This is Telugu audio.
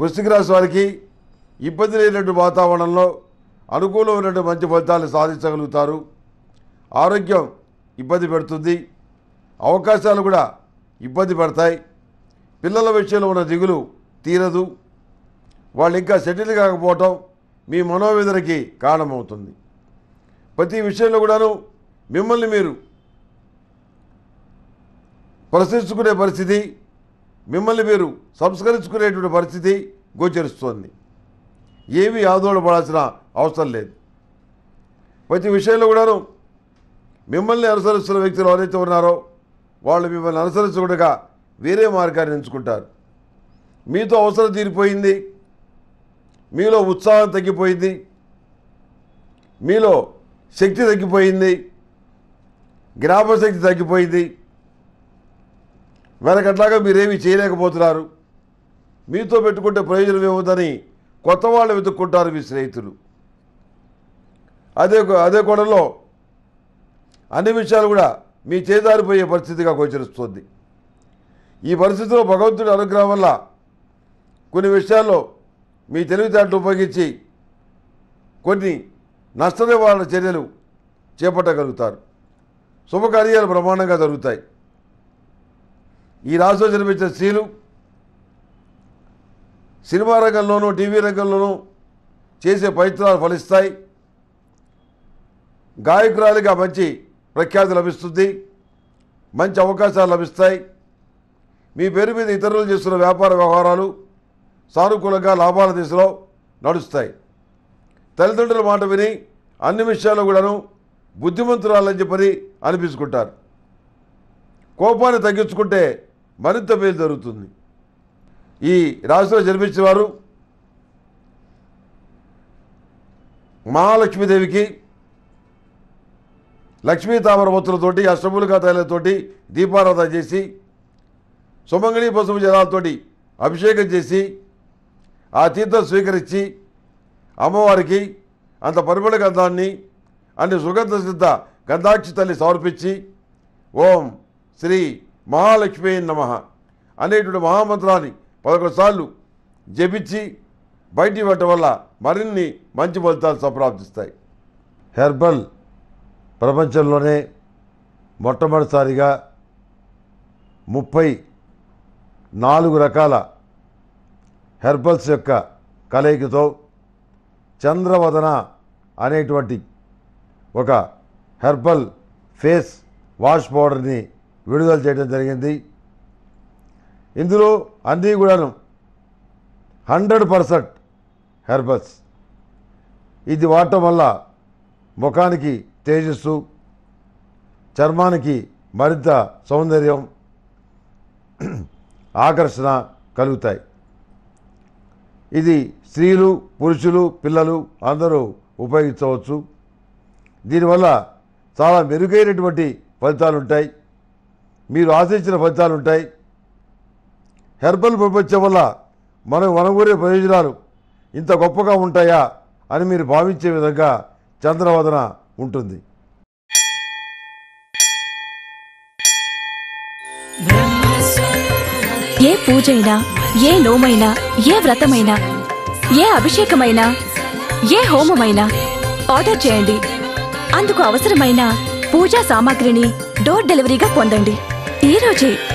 వృశ్చిక రాశి వారికి ఇబ్బంది లేనటువంటి వాతావరణంలో అనుకూలమైనటువంటి మంచి ఫలితాలు సాధించగలుగుతారు ఆరోగ్యం ఇబ్బంది పెడుతుంది అవకాశాలు కూడా ఇబ్బంది పడతాయి పిల్లల విషయంలో ఉన్న దిగులు తీరదు వాళ్ళు ఇంకా సెటిల్ కాకపోవటం మీ మనోవేదనకి కారణమవుతుంది ప్రతి విషయంలో కూడాను మిమ్మల్ని మీరు ప్రశ్నించుకునే పరిస్థితి మిమ్మల్ని మీరు సంస్కరించుకునేటువంటి పరిస్థితి గోచరిస్తోంది ఏమీ ఆందోళన పడాల్సిన అవసరం లేదు ప్రతి విషయంలో కూడాను మిమ్మల్ని అనుసరిస్తున్న వ్యక్తులు ఎవరైతే ఉన్నారో వాళ్ళు మిమ్మల్ని అనుసరించకుండా వేరే మార్గాన్ని ఎంచుకుంటారు మీతో అవసరం తీరిపోయింది మీలో ఉత్సాహం తగ్గిపోయింది మీలో శక్తి తగ్గిపోయింది జ్ఞాపశక్తి తగ్గిపోయింది వెనకట్లాగా మీరేమీ చేయలేకపోతున్నారు మీతో పెట్టుకుంటే ప్రయోజనం ఏముందని కొత్త వాళ్ళు వెతుక్కుంటారు మీ స్నేహితులు అదే అదే కోణంలో అన్ని విషయాలు కూడా మీ చేదారిపోయే పరిస్థితిగా గోచరిస్తుంది ఈ పరిస్థితిలో భగవంతుడి అనుగ్రహం వల్ల కొన్ని విషయాల్లో మీ తెలివితేటలు ఉపయోగించి కొన్ని నష్ట నివారణ చర్యలు చేపట్టగలుగుతారు శుభకార్యాలు బ్రహ్మాండంగా జరుగుతాయి ఈ రాశిలో జన్మించిన స్త్రీలు సినిమా రంగంలోనూ టీవీ రంగంలోనూ చేసే ప్రయత్నాలు ఫలిస్తాయి గాయకురాలిగా మంచి ప్రఖ్యాతి లభిస్తుంది మంచి అవకాశాలు లభిస్తాయి మీ పేరు మీద ఇతరులు చేస్తున్న వ్యాపార వ్యవహారాలు సానుకూలంగా లాభాల దిశలో నడుస్తాయి తల్లిదండ్రుల మాట విని అన్ని విషయాల్లో కూడాను బుద్ధిమంతురాలని చెప్పని అనిపించుకుంటారు కోపాన్ని తగ్గించుకుంటే మరింత మేలు జరుగుతుంది ఈ రాశిలో జన్మించిన వారు మహాలక్ష్మీదేవికి లక్ష్మీ తామరవత్తులతోటి అష్టములుగా తైలతోటి దీపారాధన చేసి సుమంగళి పసుపు జలాలతోటి అభిషేకం చేసి ఆ తీర్థం స్వీకరించి అమ్మవారికి అంత పరిమళ గంధాన్ని అన్ని సుగంధ సిద్ధ గంధాక్షి తల్లి సమర్పించి ఓం శ్రీ మహాలక్ష్మీ నమ అనేటువంటి మహామంత్రాన్ని పదకొండు సార్లు జపించి బయటికి పెట్టడం వల్ల మరిన్ని మంచి ఫలితాలు సంప్రాప్తిస్తాయి హెర్బల్ ప్రపంచంలోనే మొట్టమొదటిసారిగా ముప్పై నాలుగు రకాల హెర్బల్స్ యొక్క కలయికతో చంద్రవదన అనేటువంటి ఒక హెర్బల్ ఫేస్ వాష్ పౌడర్ని విడుదల చేయడం జరిగింది ఇందులో అన్నీ కూడాను హండ్రెడ్ పర్సెంట్ హెర్బల్స్ ఇది వాడటం వల్ల ముఖానికి తేజస్సు చర్మానికి మరింత సౌందర్యం ఆకర్షణ కలుగుతాయి ఇది స్త్రీలు పురుషులు పిల్లలు అందరూ ఉపయోగించవచ్చు దీనివల్ల చాలా మెరుగైనటువంటి ఫలితాలు ఉంటాయి మీరు ఆశించిన ఫలితాలు ఉంటాయి హెర్బల్ ప్రపంచం వల్ల మనం వనగూరే ప్రయోజనాలు ఇంత గొప్పగా ఉంటాయా అని మీరు భావించే విధంగా చంద్రవదన ఉంటుంది ఏ పూజైనా ఏ నోమైనా ఏ వ్రతమైనా ఏ అభిషేకమైనా ఏ హోమమైనా ఆర్డర్ చేయండి అందుకు అవసరమైన పూజా సామాగ్రిని డోర్ డెలివరీగా పొందండి ఈ రోజే